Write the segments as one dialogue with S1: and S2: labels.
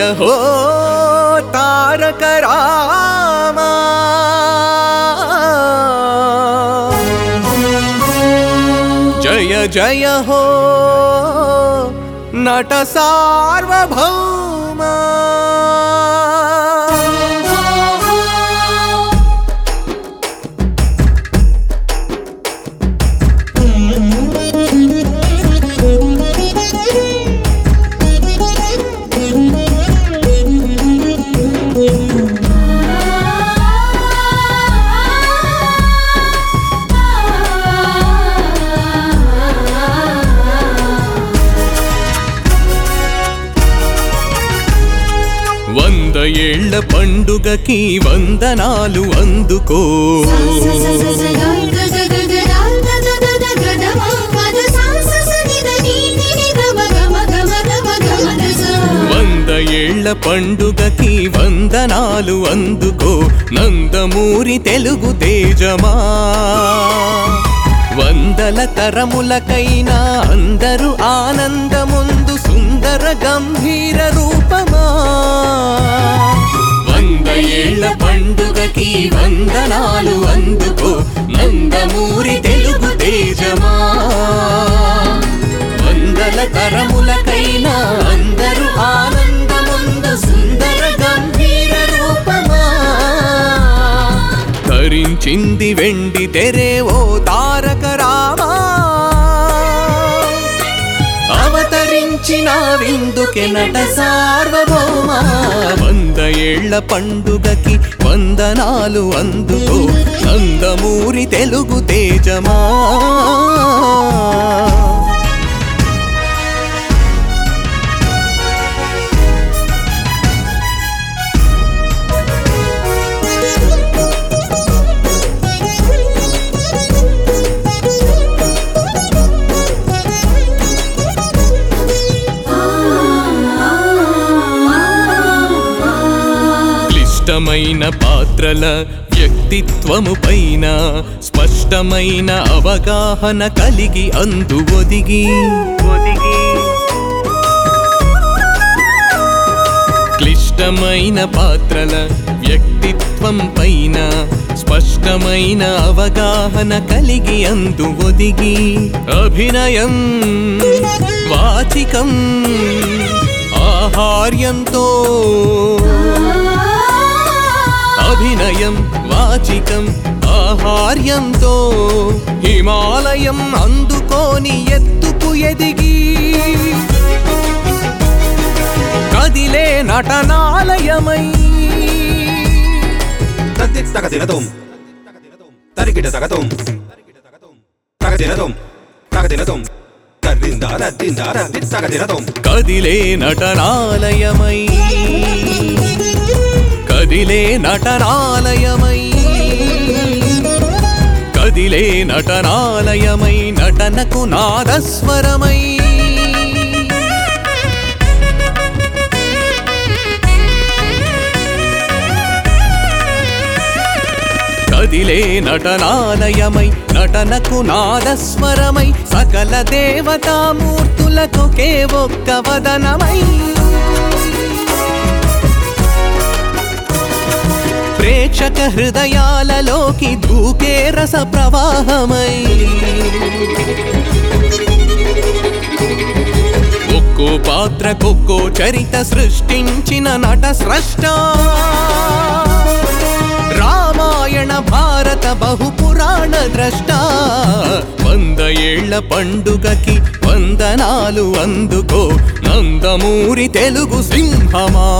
S1: హో తారక రామా జయ జయ హో నట సార్వభౌమా వంద ఏళ్ల పండుగకి వందనాలు అందుకో వంద ఏళ్ల పండుగకి వందనాలు అందుకో నందమూరి తెలుగు తేజమా వందల తరములకైనా అందరూ ఆనందముందు సుందర గంభీర రూపమా వంద ఏళ్ల పండుగకి వందనాలు అందుకో నందమూరి తెలుగు తేజమా వందల తరములకైనా అందరూ ఆనందముందు సుందర గంభీర రూపమా ధరించింది వెండి తెరే ఓ తారక రామా అవతరించిన విందుకే నట సార్వభౌమ వంద ఏళ్ల పండుగకి వందనాలు అందుకో నందమూరి తెలుగు తేజమా క్లిష్టమైన పాత్రల వ్యక్తిత్వము పైన స్పష్టమైన అవగాహన కలిగి అందు ఒదిగి ఒదిగి క్లిష్టమైన పాత్రల వ్యక్తిత్వం పైన స్పష్టమైన అవగాహన కలిగి అందు ఒదిగి అభినయం వాచికం ఆహార్యంతో అభినయం వాచికం ఆహార్యంతో హిమాలయం అందుకోని ఎత్తుకు ఎదిగి కదిలే నటనాలయమై
S2: తత్తి తగదినదోం తరికిట తగదోం తగదినదోం తగదినదోం తర్దిందా రద్దిందా రద్ది తగదినదోం
S1: కదిలే నటనాలయమై కదిలే నటనాలయమై కదిలే నటనాలయమై నటనకు నాదస్వరమై కదిలే నటనాలయమై నటనకు నాదస్వరమై సకల దేవతామూర్తులకు కే ఒక్క వదనమై ప్రేక్షక హృదయాలలోకి దూకే రస ప్రవాహమై ఒక్కో పాత్రకొక్కో చరిత సృష్టించిన నట స్రష్ట రామాయణ భారత బహుపురాణ ద్రష్ట వంద ఏళ్ల పండుగకి వందనాలు అందుకో నందమూరి తెలుగు సింహమా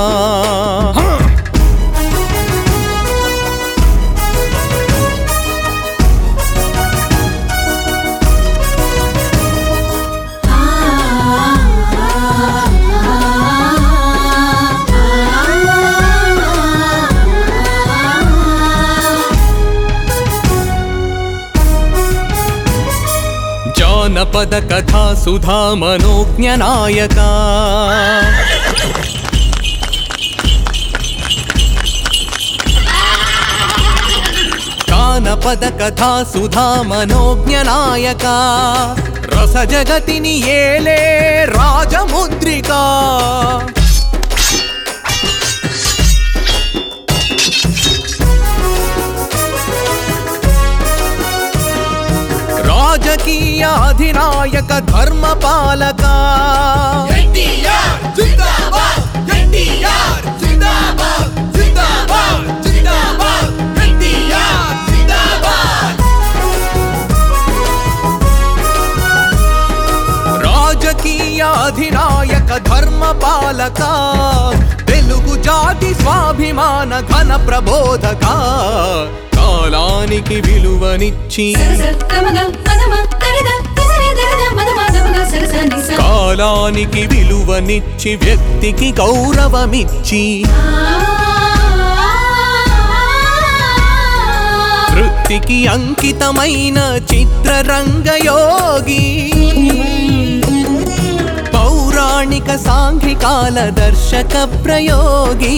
S1: జానపద కథా సుధా మనోజ్ఞ నాయక జానపద కథా సుధా మనోజ్ఞ నాయక రస జగతిని ఏలే రాజముద్రిక రాజకీయ అధినాయక ధర్మ పాలక
S2: ఎన్టీఆర్ జిందాబాద్ ఎన్టీఆర్ జిందాబాద్ జిందాబాద్ జిందాబాద్ ఎన్టీఆర్ జిందాబాద్
S1: రాజకీయ అధినాయక ధర్మ పాలక తెలుగు జాతి స్వాభిమాన ఘన ప్రబోధక కాలానికి విలువనిచ్చి కాలానికి విలువనిచ్చి వ్యక్తికి గౌరవమిచ్చి వృత్తికి అంకితమైన చిత్రరంగయోగి పౌరాణిక సాంఘికాల దర్శక ప్రయోగి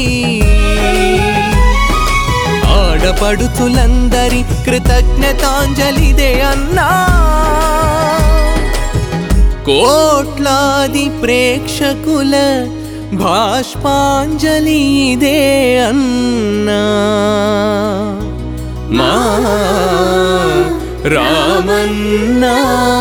S1: ఆడపడుచులందరి కృతజ్ఞతాంజలిదే అన్నా కోట్లాది ప్రేక్షకుల భాష్పాంజలి ఇదే అన్నా మా రామన్నా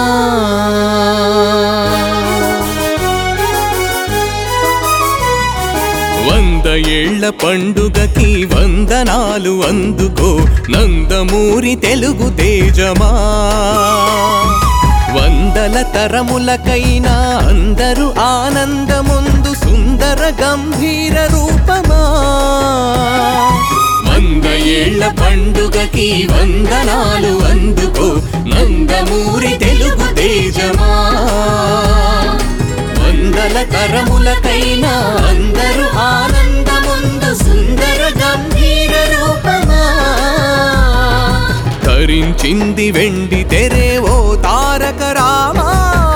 S1: వంద ఏళ్ల పండుగకి వందనాలు అందుకో నందమూరి తెలుగు తేజమా వందల తరములకైనా అందరూ ఆనందముందు సుందర గంభీర రూపమా వంద ఏళ్ల పండుగకి వందనాలు అందుకో నందమూరి తెలుగు తేజమా వందల తరములకైనా అందరూ ఆనందముందు సుందర గంభీర రూపమా ధరించింది వెండి తెరే ఓ తారక రామా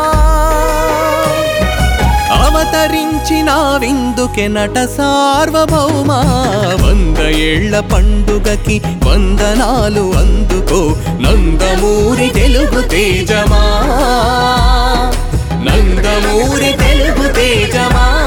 S1: అవతరించిన విందుకె నట సార్వభౌమ వంద ఏళ్ల పండుగకి వందనాలు అందుకో నందమూరి తెలుగు తేజమా నందమూరి తెలుగు తేజమా